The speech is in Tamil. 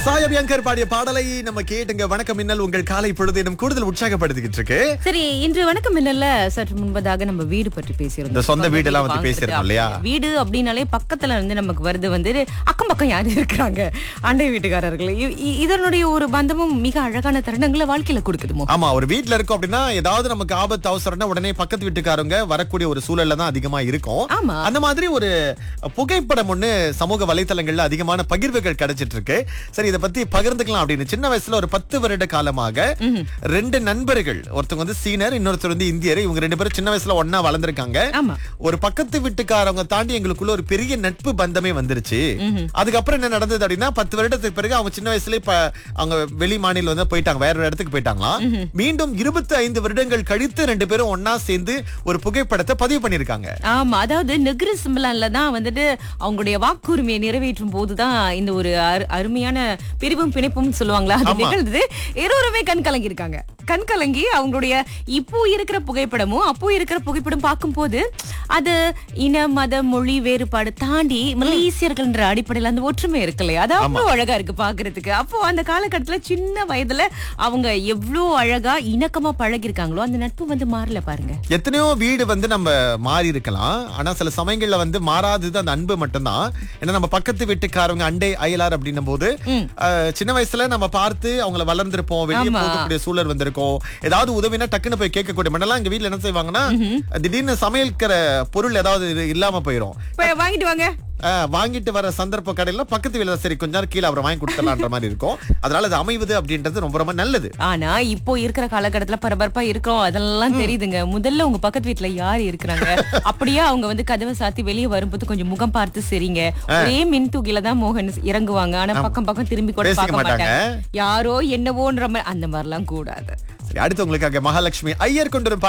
சாயபியங்கர் பாடிய பாடலை நம்ம கேட்டுங்க வணக்கம் மின்னல் உங்கள் காலை பொழுது இன்னும் கூடுதல் உற்சாகப்படுத்திக்கிட்டு இருக்கு சரி இன்று வணக்கம் என்னல்ல சற்று முன்பதாக நம்ம வீடு பற்றி பேசியிருந்தோம் இந்த சொந்த வீடெல்லாம் வந்து வாங்குறது பேசியிருந்தோம் இல்லையா? வீடு அப்படின்னாலே பக்கத்துல வந்து நமக்கு வருது வந்து அக்கம் பக்கம் யாரு இருக்கிறாங்க அண்டை வீட்டுக்காரர்கள் இ- இ- இதனுடைய ஒரு பந்தமும் மிக அழகான தருணங்களை வாழ்க்கையில கொடுக்குதுமோ ஆமா ஒரு வீட்ல இருக்கோம் அப்படின்னா ஏதாவது நமக்கு ஆபத்து அவசரம்னா உடனே பக்கத்து வீட்டுக்காரங்க வரக்கூடிய ஒரு சூழல்ல தான் அதிகமா இருக்கும் ஆமா. அந்த மாதிரி ஒரு புகைப்படம் ஒண்ணு சமூக வலைத்தளங்கள்ல அதிகமான பகிர்வுகள் கிடைச்சிட்டு இருக்கு சரி இத பத்தி பகிர்ந்துக்கலாம் அப்படின்னு சின்ன வயசுல ஒரு பத்து வருட காலமாக ரெண்டு நண்பர்கள் ஒருத்தவங்க வந்து சீனர் இன்னொருத்தர் வந்து இந்தியர் இவங்க ரெண்டு பேரும் சின்ன வயசுல ஒண்ணா வளர்ந்திருக்காங்க ஆமா ஒரு பக்கத்து வீட்டுக்காரவங்க தாண்டி எங்களுக்குள்ள ஒரு பெரிய நட்பு பந்தமே வந்துருச்சு அதுக்கப்புறம் என்ன நடந்தது அப்படின்னா பத்து வருடத்துக்கு பிறகு அவங்க சின்ன வயசுல இப்ப அவங்க வெளி மாநிலம் வந்து போயிட்டாங்க வேற ஒரு இடத்துக்கு போயிட்டாங்களாம் மீண்டும் இருபத்தி ஐந்து வருடங்கள் கழித்து ரெண்டு பேரும் ஒன்னா சேர்ந்து ஒரு புகைப்படத்தை பதிவு பண்ணிருக்காங்க ஆமா அதாவது நெக்ரி சிம்பிளான்ல தான் வந்துட்டு அவங்களுடைய வாக்குரிமையை நிறைவேற்றும் போதுதான் இந்த ஒரு அரு- அருமையான பிரிவும் பிணைப்பும் சொல்லுவாங்களா அது ஆமா. நிகழ்ந்தது இருவருமே கண் கலங்கி இருக்காங்க கண் கலங்கி அவங்களுடைய இப்போ இருக்கிற புகைப்படமும் அப்போ இருக்கிற புகைப்படம் பார்க்கும்போது அது இன மத மொழி வேறுபாடு தாண்டி மலேசியர்கள்ன்ற அடிப்படையில அந்த ஒற்றுமை இருக்கு இல்லையா அது அவ்வளவு அழகா இருக்கு பாக்குறதுக்கு அப்போ அந்த காலகட்டத்துல சின்ன வயதுல அவங்க எவ்வளவு அழகா இணக்கமா பழகி இருக்காங்களோ அந்த நட்பு வந்து மாறல பாருங்க எத்தனையோ வீடு வந்து நம்ம மாறி இருக்கலாம் ஆனா சில சமயங்கள்ல வந்து மாறாதது அந்த அன்பு மட்டும்தான் ஏன்னா நம்ம பக்கத்து வீட்டுக்காரவங்க அண்டை அயலார் அப்படின்னும் போது அஹ், சின்ன வயசுல நம்ம பார்த்து அவங்கள வளர்ந்திருப்போம் வெளியே ஆமா. போகக்கூடிய சூழல் வந்திருக்கும் ஏதாவது உதவினா டக்குன்னு போய் கேட்கக்கூடிய மண்டலாம் எங்க வீட்ல என்ன செய்வாங்கன்னா திடீர்னு சமையல்கிற பொருள் ஏதாவது இது இல்லாம போயிரும் போய் வாங்கிட்டு வாங்க அஹ், வாங்கிட்டு வர சந்தர்ப்ப கடையில பக்கத்து வீட்டுல சரி கொஞ்ச நேரம் கீழே அவரை வாங்கி கொடுத்துடலான்ற மாதிரி இருக்கும் அதனால அது அமைவது அப்படின்றது ரொம்ப ரொம்ப நல்லது ஆனா இப்போ இருக்கிற காலகட்டத்துல பரபரப்பா இருக்கிறோம் அதெல்லாம் தெரியுதுங்க முதல்ல உங்க பக்கத்து வீட்டுல யார் இருக்கிறாங்க அப்படியே அவங்க வந்து கதவை சாத்தி வெளியே வரும்போது கொஞ்சம் முகம் பார்த்து சரிங்க ஒரே மின் தூக்கில தான் மோகன் இறங்குவாங்க ஆனா பக்கம் பக்கம் திரும்பி கூட பேசிக்க பார்க்க மாட்டாங்க. மாட்டாங்க யாரோ என்னவோன்ற மாதிரி அந்த மாதிரிலாம் கூடாது சரி அடுத்து உங்களுக்காக மகாலட்சுமி ஐயர் கொண்டு வரும்